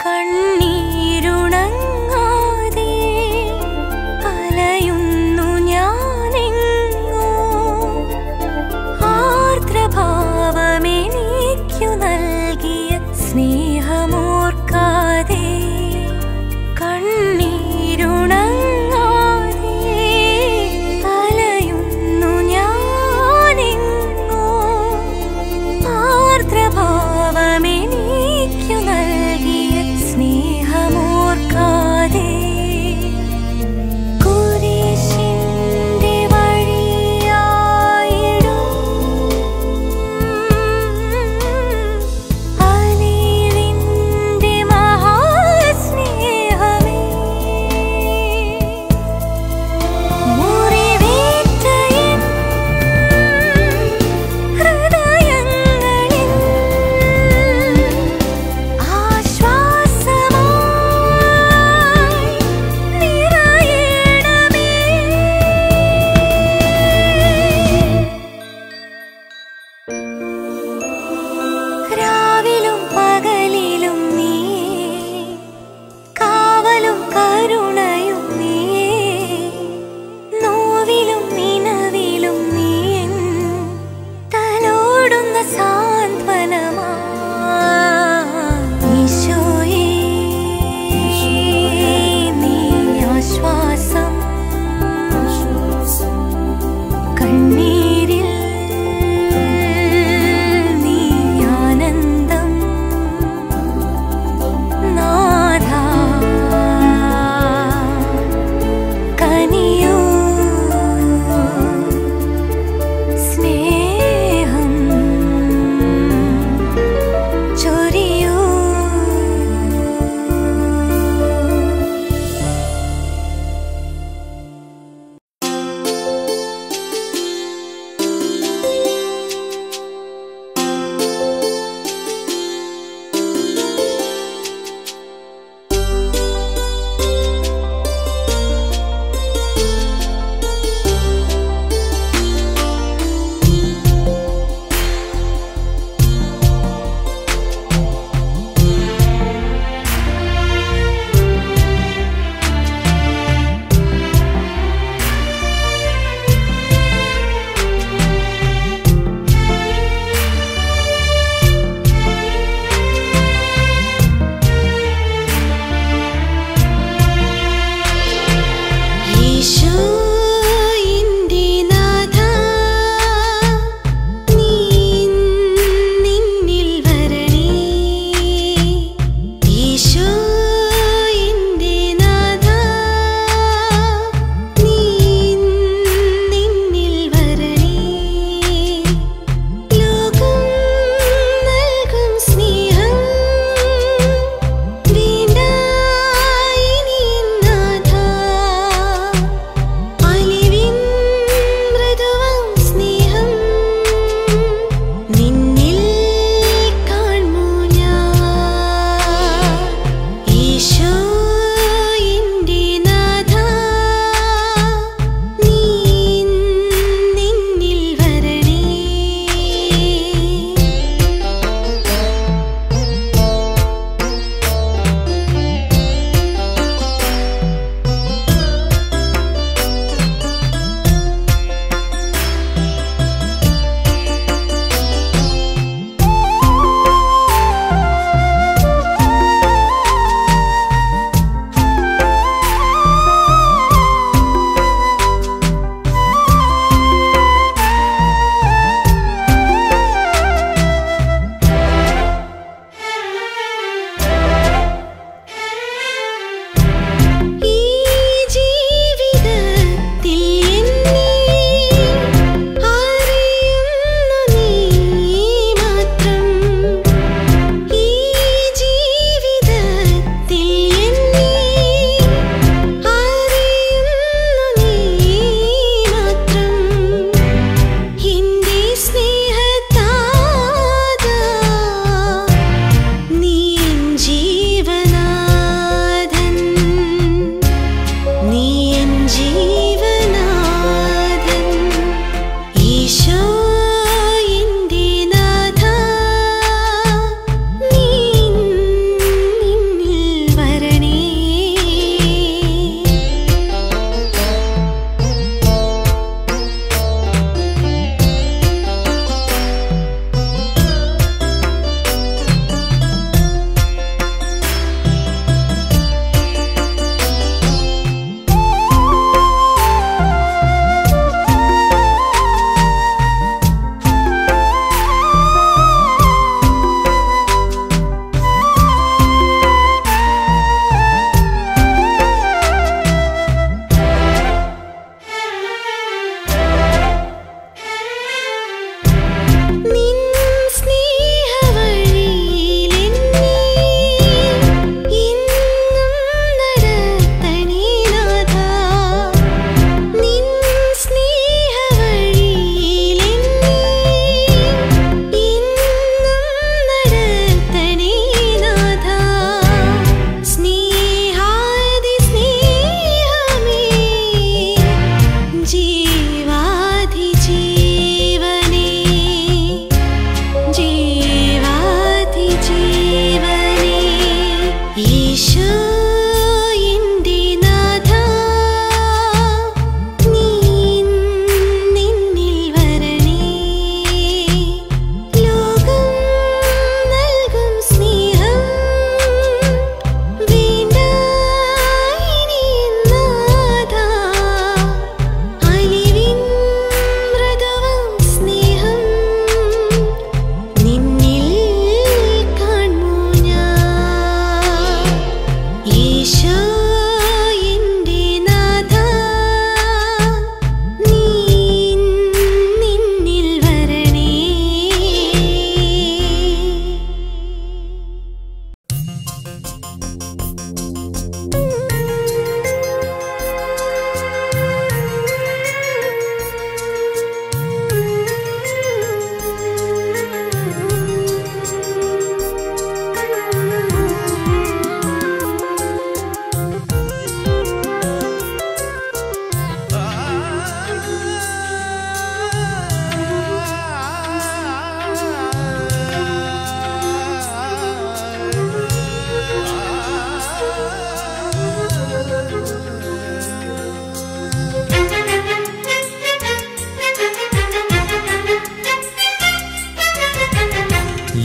കണ്ണീരുണങ്ങാതെ അലയുന്നു ഞാനെങ്ങോ ആർദ്രഭാവമെനിക്കു നൽകിയ സ്നേഹമോർക്കാതെ കണ്ണീരുണങ്ങാതെ അലയുന്നു ഞാനെങ്ങോ ആർദ്രഭാവമെനിക്കു നൽകിയ സ്നേഹമോർക്കാതെ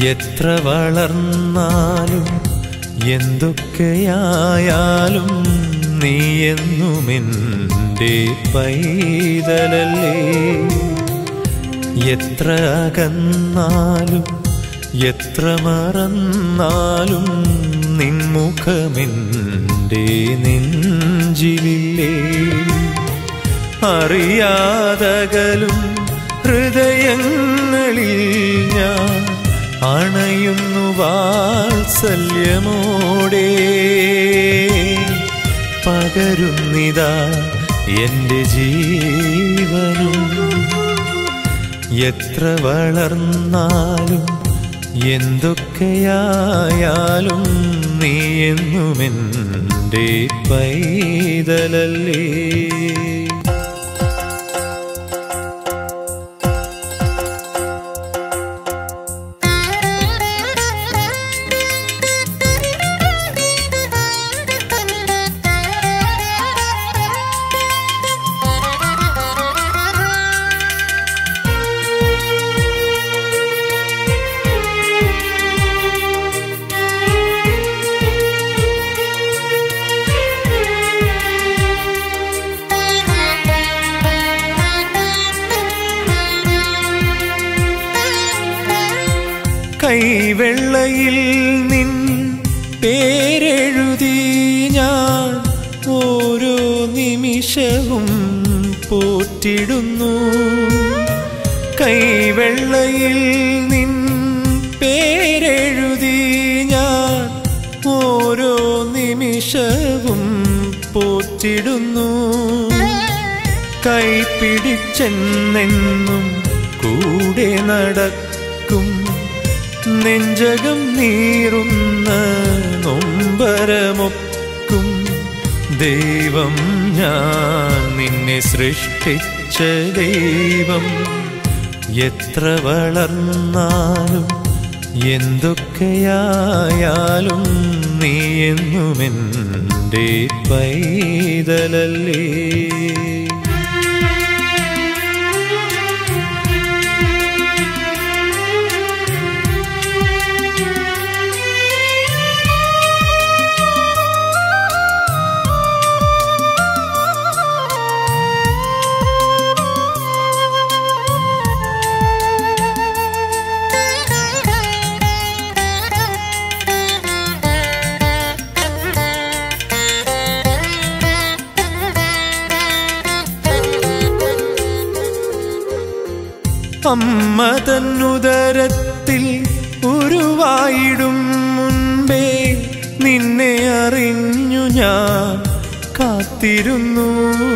എത്ര വളർന്നാലും എന്തൊക്കെയായാലും നീ എന്നുമെൻ്റെ പൈതലല്ലേ എത്ര അകന്നാലും എത്ര മറന്നാലും നിൻമുഖമെൻ്റെ നെഞ്ചിലില്ലേ അറിയാതകലും ഹൃദയങ്ങളിൽ ഞാൻ അണയുന്നു വാത്സല്യമോടെ പകരുന്നിതാ എൻ്റെ ജീവനും എത്ര വളർന്നാലും എന്തൊക്കെയായാലും നീ എന്നുമെൻ്റെ പൈതലല്ലേ കൈവെള്ളയിൽ നിൻ പേരെഴുതി ഞാൻ ഓരോ നിമിഷവും പോറ്റിടുന്നു കൈവെള്ളയിൽ നിൻ പേരെഴുതി ഞാൻ ഓരോ നിമിഷവും പോറ്റിടുന്നു കൈപിടിച്ചെന്നെന്നും കൂടെ നടക്കും നെഞ്ചകം നീറുന്ന നൊമ്പരമൊക്കും ദൈവം ഞാൻ നിന്നെ സൃഷ്ടിച്ച ദൈവം എത്ര വളർന്നാലും എന്തൊക്കെയായാലും നീ എന്നുമെൻ്റെ പൈതലല്ലേ അമ്മ തന്നുദരത്തിൽ ഉരുവായിടും മുൻപേ നിന്നെ അറിഞ്ഞു ഞാൻ കാത്തിരുന്നു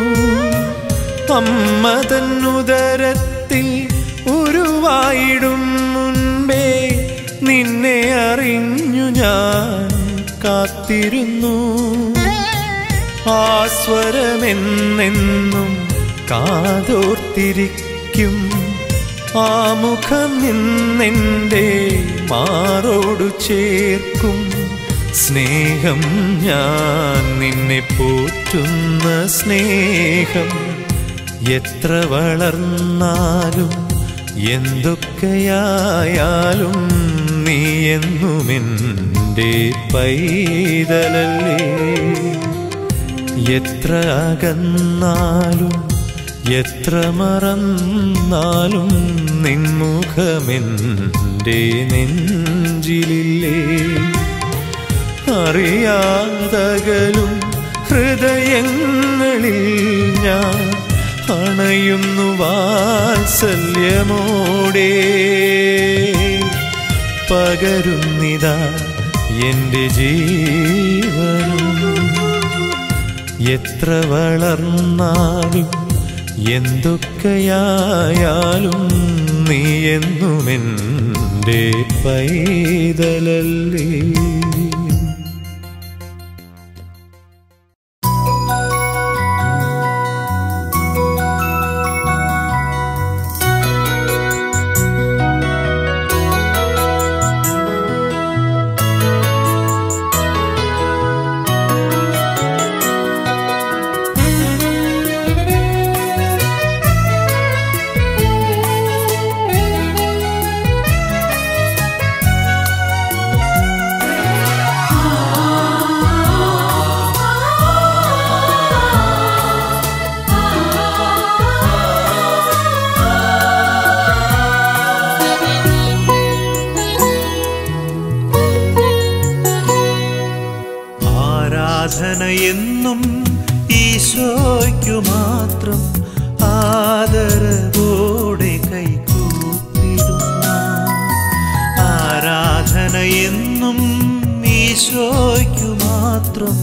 അമ്മ തന്നുദരത്തിൽ ഉരുവായിടും മുൻപേ നിന്നെ അറിഞ്ഞു ഞാൻ കാത്തിരുന്നു ആ സ്വരമെന്നെന്നും കാതോർത്തിരിക്കും ആ മുഖം ഇന്നെൻ്റെ മാറോടു ചേർക്കും സ്നേഹം ഞാൻ നിന്നെ പോറ്റുന്ന സ്നേഹം എത്ര വളർന്നാലും എന്തൊക്കെയായാലും നീ എന്നുമെൻ്റെ പൈതലല്ലേ എത്ര അകന്നാലും എത്ര മറന്നാലും നിൻമുഖമെൻ്റെ നെഞ്ചിലില്ലേ അറിയാതകലും ഹൃദയങ്ങളിൽ ഞാൻ അണയുന്നു വാത്സല്യമോടെ പകരുന്നിതാ എൻ്റെ ജീവനും എത്ര വളർന്നാലും എന്തൊക്കെയായാലും നീ എന്നുമെൻ്റെ പൈതലല്ലേ Thank you. ആരാധന എന്നും ഈശോയ്ക്കു മാത്രം ആദരവോടെ കൈകൂപ്പിടുന്നു ആരാധന എന്നും ഈശോയ്ക്കു മാത്രം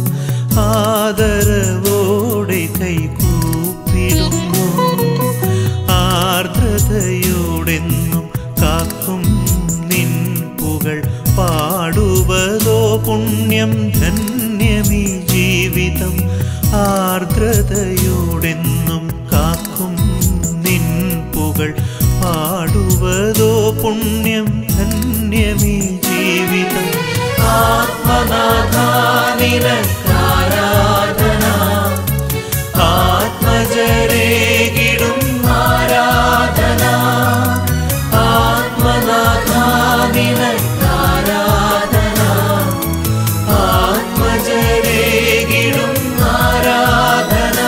ആദരവോടെ കൈകൂപ്പിടുന്നു ആർദ്രതയോടെന്നും കാക്കും നിൻ പുകൾ പാടുവതോ പുണ്യം ധന്യമീ ജീവിതം ആർദ്രതയോടെന്നും കാക്കും നിൻ പുകൾ പാടുവതോ പുണ്യം ധന്യമീ ജീവിതം ആത്മനാഥാനിരക്കാരാധന ആത്മജരേകിടും ആരാധന ആത്മനാഥാനിരക്കാരാധന ആത്മജരേകിടും ആരാധന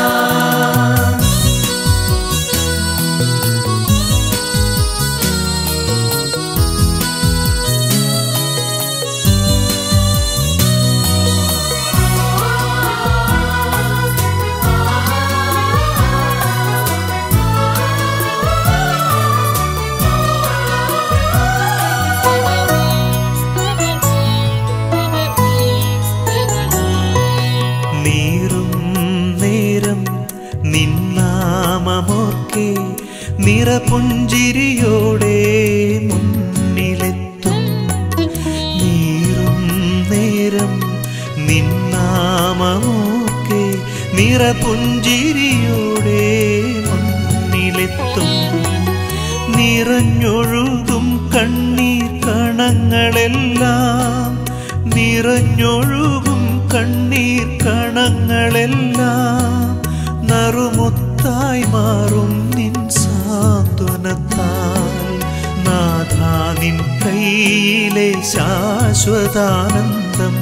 നീറും നേരം നിന്നാമമോർക്കെ നിറപുഞ്ചിരിയോടെ മുന്നിലെത്തും നീറും നേരം നിന്നാമമോർക്കെ നിറപുഞ്ചിരിയോടെ മുന്നിലെത്തും നിറഞ്ഞൊഴുകും കണ്ണീർ കണങ്ങളെല്ലാം നിറഞ്ഞൊഴുകും കണ്ണീർ കണങ്ങളെല്ലാം നറുമുത്തായി മാറും നിൻ സാന്ത്വനത്താൽ നാഥാ നിൻ കയ്യിലെ ശാശ്വതാനന്ദം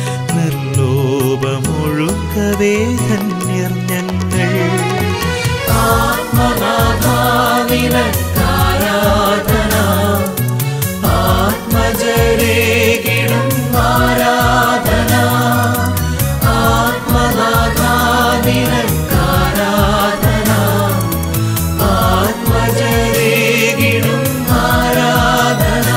നിർലോഭമൊഴുക്കവേ ധന്യർ ഞങ്ങൾ ആത്മനാഥാനിരക്കാരാധന ആത്മജരേകിടും ആരാധന ആത്മനാഥാനിരക്കാരാധന ആത്മജരേകിടും ആരാധന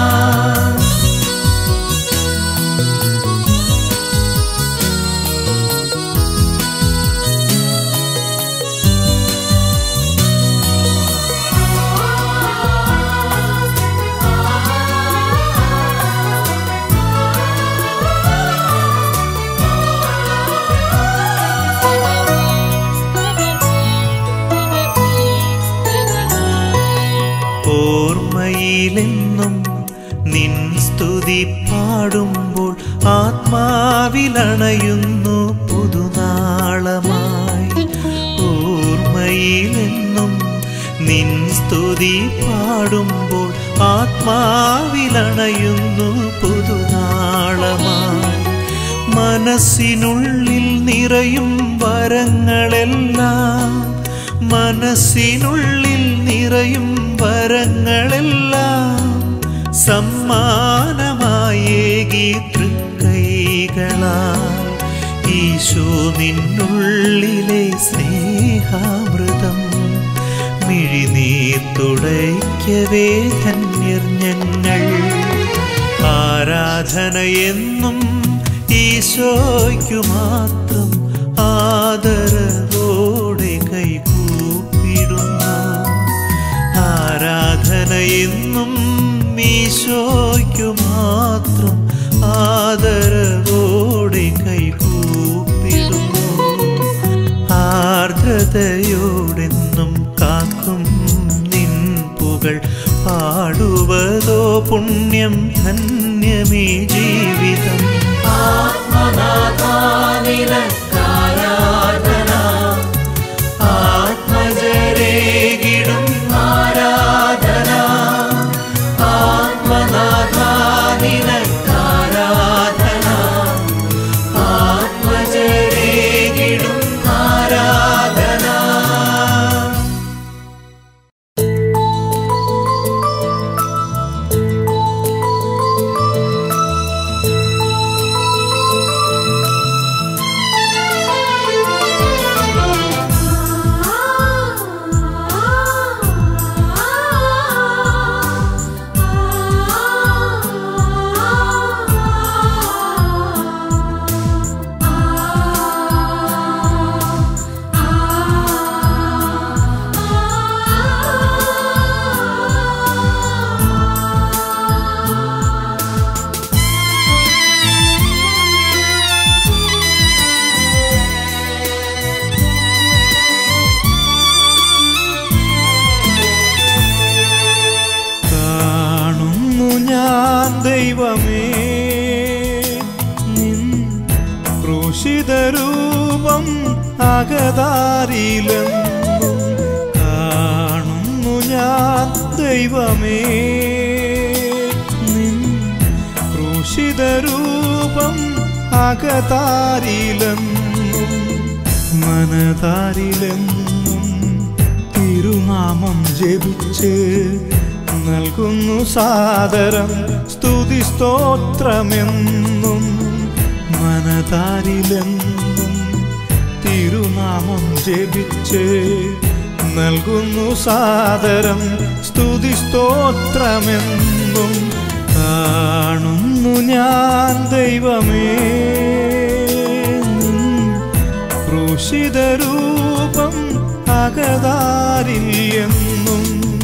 ഓർമ്മയിലെന്നും നിൻ സ്തുതി പാടുമ്പോൾ ആത്മാവിലണയുന്നു പുതുനാളമായി ഓർമ്മയിലെന്നും നിൻ സ്തുതി പാടുമ്പോൾ ആത്മാവിലണയുന്നു പുതുനാളമായി മനസ്സിനുള്ളിൽ നിറയും വരങ്ങളെല്ലാം മനസ്സിനുള്ളിൽ നിറയും വരങ്ങളെല്ലാം സമ്മാനമായേകി തൃക്കൈകളാൽ ഈശോ നിന്നുള്ളിലെ സ്നേഹാമൃതം മിഴിനീർ തുടയ്ക്കവേ ധന്യർ ഞങ്ങൾ ആരാധന എന്നും ഈശോയ്ക്കു മാത്രം ആദരവോടെ കൈകൂപ്പിടുന്നു ആരാധന എന്നും ഈശോയ്ക്കു മാത്രം ആദരവോടെ കൈകൂപ്പിടുന്നു ആർദ്രതയോടെന്നും കാക്കും നിൻ പുകൾ പാടുവതോ പുണ്യം ധന്യമീ ജീവിതം ആത്മനാഥാനിരക്കാരാധന ആത്മജരേകിടും ആരാധന ആത്മനാഥാനിരക്കാരാധന ആത്മജരേകിടും ആരാധന ും ക്രൂശിതരൂപം അകതാരിലെന്നും കാണുന്നു ഞാൻ ദൈവമേ നിൻ ക്രൂശിതരൂപം അകതാരിലെന്നും മനതാരിലെന്നും തിരുനാമം ജപിച്ച് നൽകുന്നു സാദരം സ്തുതി സ്തോത്രമെന്നും മനതാരിലെന്നും തിരുനാമം ജപിച്ച് നൽകുന്നു സാദരം സ്തുതി സ്തോത്രമെന്നും കാണുന്നു ഞാൻ ദൈവമേ നിൻ ക്രൂശിതരൂപം അകതാരിൽ എന്നും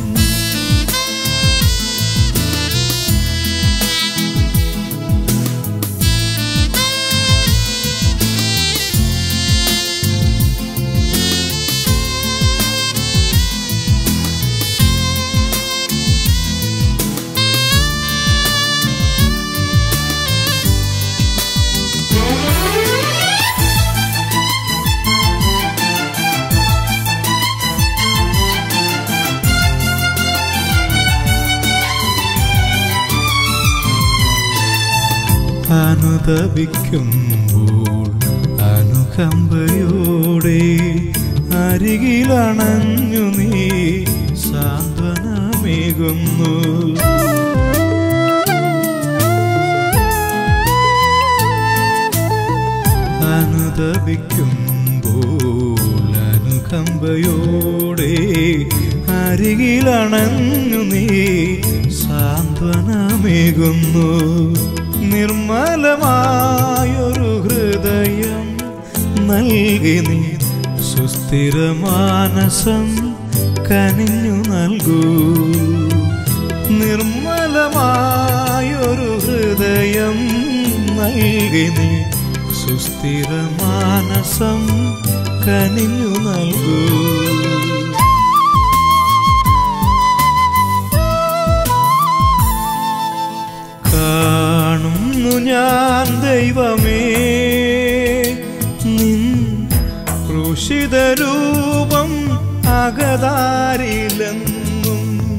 അനുദപിക്കുമ്പോൾ അനുകമ്പയോടെ അരികിലണഞ്ഞു നീ സാന്ത്വനമേകുന്നു അനുദപിക്കുമ്പോൾ അനുകമ്പയോടെ അരികിലണഞ്ഞു നീ സാന്ത്വനമേകുന്നു നിർമ്മലമായൊരു ഹൃദയം നൽകി നീ സുസ്ഥിരമാനസം കനിഞ്ഞു നൽകൂ നിർമ്മലമായൊരു ഹൃദയം നൽകി നീ സുസ്ഥിരമാനസം കനിഞ്ഞു നൽകൂ കാണുന്നു ഞാൻ ദൈവമേ നിൻ ക്രൂശിതരൂപം അകതാരിലെന്നും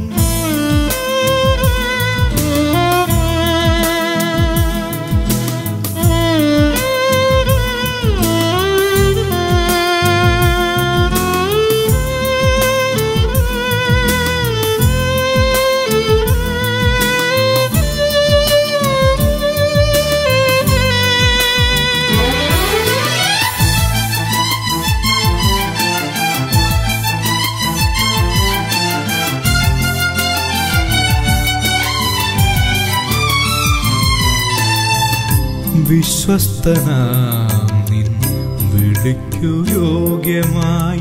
വിശ്വസ്തനാം നിൻ വിളിക്കു യോഗ്യമായി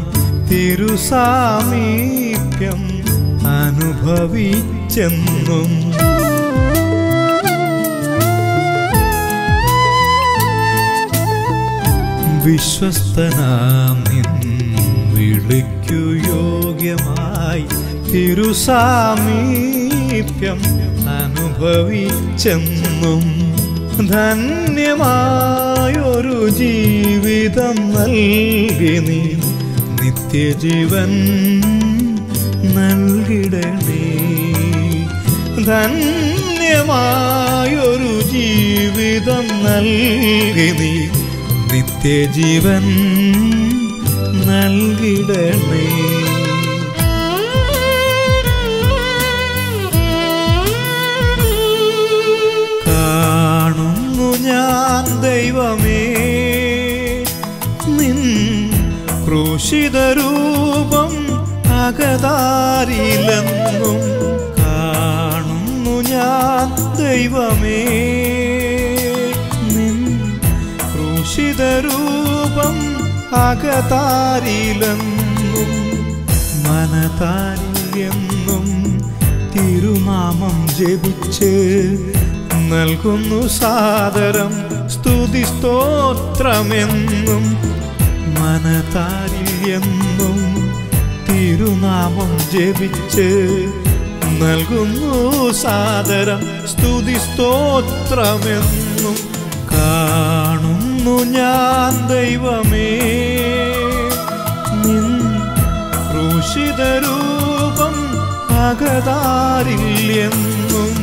തിരുസാമീപ്യം അനുഭവിച്ചെന്നും വിശ്വസ്തനാം നിൻ വിളിക്കു യോഗ്യമായി തിരുസാമീപ്യം അനുഭവിച്ചെന്നും ധന്യമായൊരു ജീവിതം നൽകി നീ നിത്യജീവൻ നൽകിടണേ ധന്യമായൊരു ജീവിതം നൽകി നീ നിത്യജീവൻ നൽകിടണേ കാണുന്നു ഞാൻ ദൈവമേ നിൻ ക്രൂശിതരൂപം അകതാരിലെന്നും കാണുന്നു ഞാൻ ദൈവമേ നിൻ ക്രൂശിതരൂപം അകതാരിലെന്നും മനതാരിലെന്നും തിരുനാമം ജപിച്ച് നൽകുന്നു സാദരം സ്തുതി സ്തോത്രമെന്നും മനതാരിൽ എന്നും തിരുനാമം ജപിച്ച് നൽകുന്നു സാദരം സ്തുതി സ്തോത്രമെന്നും കാണുന്നു കാണുന്നു ഞാൻ ദൈവമേ നിൻ ക്രൂശിത രൂപം അകതാരിൽ എന്നും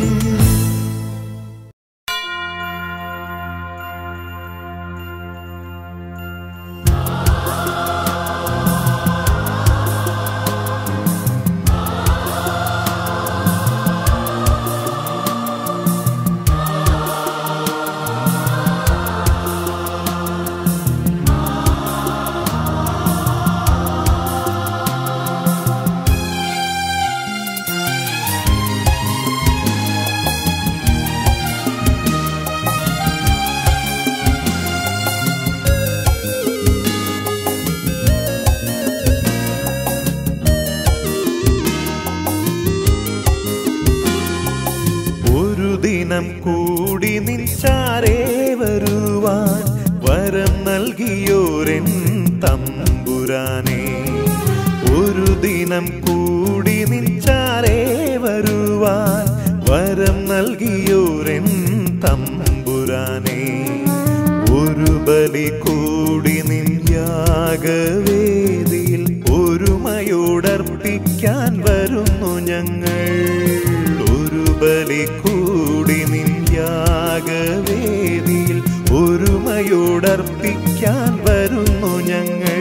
ഒരു ദിനം കൂടി നിൻചാരേ വരുവാൻ വരം നൽകിയോരെൻ തമ്പുരാനെ ഒരു ദിനം കൂടി നിൻചാരേ വരുവാൻ വരം നൽകിയോരെൻ തമ്പുരാനെ ഒരു ബലി കൂടി നിൻ യാഗവേദിയിൽ ഒരുമയോടർപ്പിക്കാൻ വരുന്നു ഞങ്ങൾ ഒരു ബലി കൂടി നിൻ യാഗവേദിയിൽ ഒരുമയോടർപ്പിക്കാൻ വരുന്നു ഞങ്ങൾ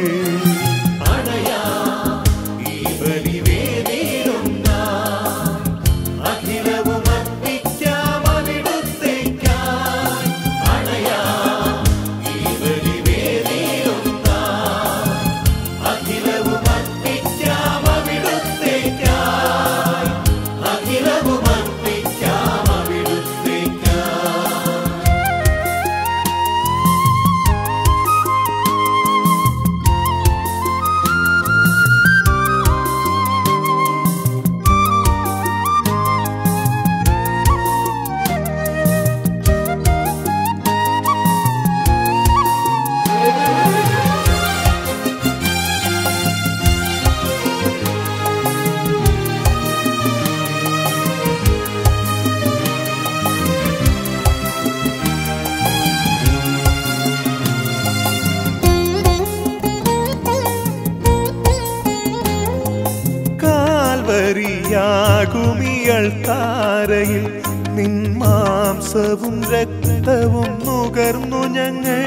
കാൽവരിയാകുമിയൾ താരയിൽ നിൻ മാംസവും രക്തവും നുകർന്നു ഞങ്ങൾ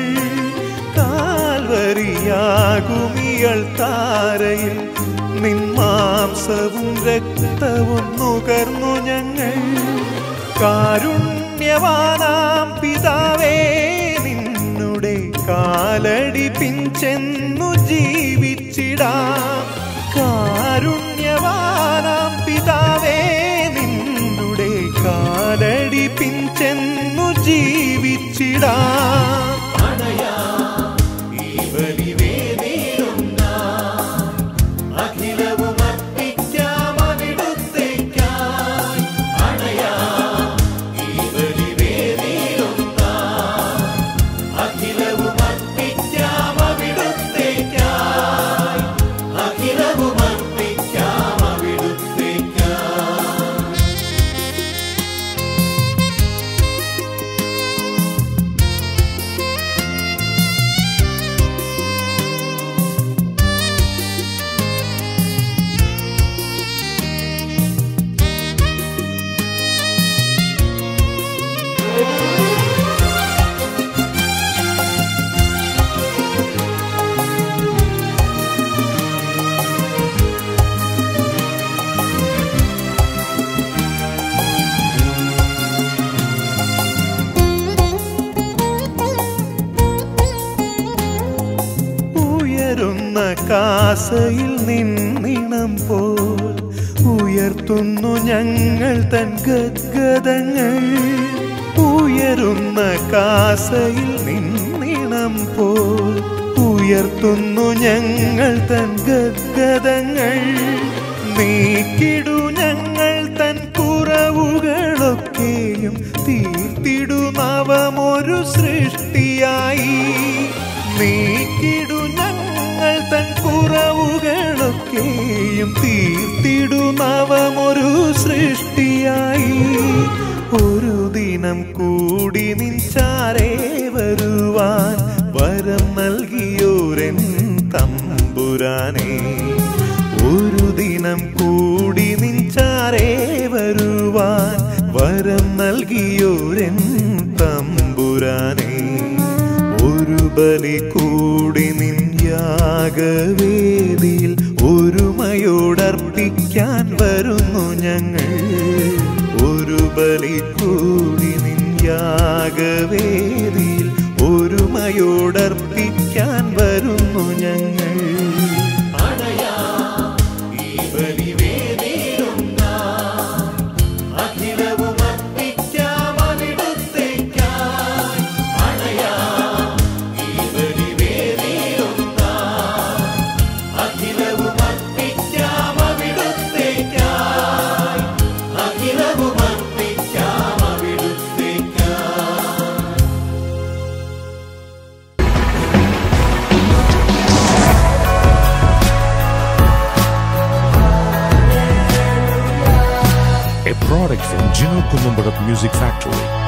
കാൽവരിയാകുമിയൾ താരയിൽ നിൻ മാംസവും രക്തവും നുകർന്നു ഞങ്ങൾ കാരുണ്യവാനാം പിതാവേ നിന്നുടെ കാലടി പിഞ്ചെന്നു ജീവിച്ചിടാം കാരുണ്യവാനാം പിതാവേ നിന്നുടെ കാലടി പിഞ്ചെന്നു ജീവിച്ചിടാം ഉയരുന്ന കാസയിൽ നിന്നിണം പോൽ ഉയർത്തുന്നു ഞങ്ങൾ തൻ ഗദ്ഗതങ്ങൾ ഉയരുന്ന കാസയിൽ നിന്നിണം പോൽ ഉയർത്തുന്നു ഞങ്ങൾ തൻ ഗദ്ഗതങ്ങൾ നീക്കിടു ഞങ്ങൾ തൻ കുറവുകളൊക്കെയും തീർത്തിടു നവമൊരു സൃഷ്ടിയായി നീക്കിടു ഞങ്ങൾ തൻ കുറവുകളൊക്കെയും തീർത്തിടു നവമൊരു സൃഷ്ടിയായി ഒരു ദിനം കൂടി നിൻചാരേ വരുവാൻ വരം നൽകിയോരൻ തമ്പുരാനെ ഒരു ദിനം കൂടി നിൻചാരേ വരുവാൻ വരം നൽകിയോരൻ തമ്പുരാനെ ഒരു ബലി കൂടി നിൻ യാഗവേദിയിൽ ഒരുമയോടർപ്പിക്കാൻ വരുന്നു ഞങ്ങൾ ഒരു ബലി കൂടി നിൻ യാഗവേദിയിൽ ഒരുമയോടർപ്പിക്കാൻ വരുന്നു ഞങ്ങൾ അഖിലവും അർപ്പിക്കാം അവിടുത്തേക്കായി അണയാ ഈ ബലിവേദിയിലൊന്നാം അഖിലവും അർപ്പിക്കാം അവിടുത്തേക്കായി അഖിലവും അർപ്പിക്കാം അവിടുത്തേക്കായി a product from Gino Columbarat Music Factory.